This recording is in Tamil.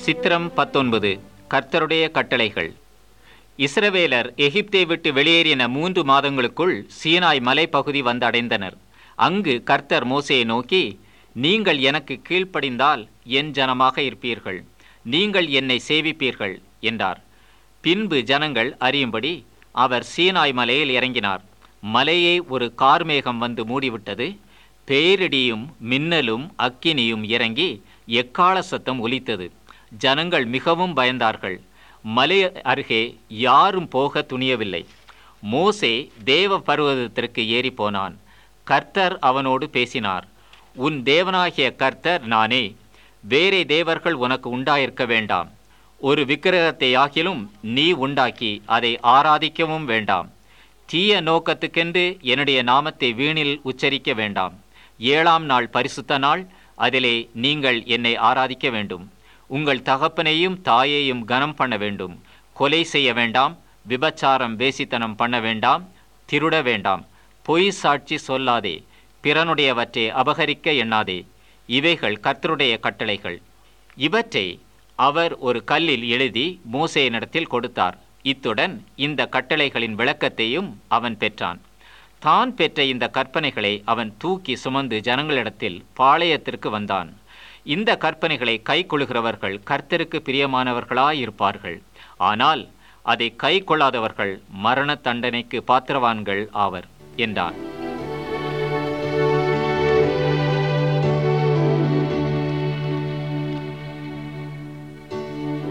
சித்திரம் பத்தொன்பது கர்த்தருடைய கட்டளைகள் இஸ்ரவேலர் எகிப்தை விட்டு வெளியேறின மூன்று மாதங்களுக்குள் சீனாய் மலைப்பகுதி வந்தடைந்தனர் அங்கு கர்த்தர் மோசேயை நோக்கி நீங்கள் எனக்கு கீழ்ப்படிந்தால் என் ஜனமாக இருப்பீர்கள் நீங்கள் என்னை சேவிப்பீர்கள் என்றார் பின்பு ஜனங்கள் அறியும்படி அவர் சீனாய் மலையில் இறங்கினார் மலையை ஒரு கார்மேகம் வந்து மூடிவிட்டது பேரிடியும் மின்னலும் அக்கினியும் இறங்கி எக்கால சத்தம் ஒலித்தது ஜனங்கள் மிகவும் பயந்தார்கள் மலை அருகே யாரும் போக துணியவில்லை மோசே தேவ பர்வதத்திற்கு ஏறி போனான் கர்த்தர் அவனோடு பேசினார் உன் தேவனாகிய கர்த்தர் நானே வேறே தேவர்கள் உனக்கு உண்டாயிருக்க வேண்டாம் ஒரு விக்கிரகத்தை ஆகிலும் நீ உண்டாக்கி அதை ஆராதிக்கவும் வேண்டாம் தீய நோக்கத்துக்கென்று என்னுடைய நாமத்தை வீணில் உச்சரிக்க வேண்டாம் ஏழாம் நாள் பரிசுத்த நாள் அதிலே நீங்கள் என்னை ஆராதிக்க வேண்டும் உங்கள் தகப்பனையும் தாயையும் கனம் பண்ண வேண்டும் கொலை செய்ய வேண்டாம் விபச்சாரம் வேசித்தனம் பண்ண வேண்டாம் திருட வேண்டாம் பொய் சாட்சி சொல்லாதே பிறனுடையவற்றை அபகரிக்க எண்ணாதே இவைகள் கர்த்தருடைய கட்டளைகள் இவற்றை அவர் ஒரு கல்லில் எழுதி மோசேயினிடத்தில் கொடுத்தார் இத்துடன் இந்த கட்டளைகளின் விளக்கத்தையும் அவன் பெற்றான் தான் பெற்ற இந்த கற்பனைகளை அவன் தூக்கி சுமந்து ஜனங்களிடத்தில் பாளையத்திற்கு வந்தான் இந்த கற்பனைகளை கை கொள்கிறவர்கள் கர்த்தருக்கு பிரியமானவர்களாயிருப்பார்கள் ஆனால் அதை கை கொள்ளாதவர்கள் மரண தண்டனைக்கு பாத்திரவான்கள் ஆவர் என்றான்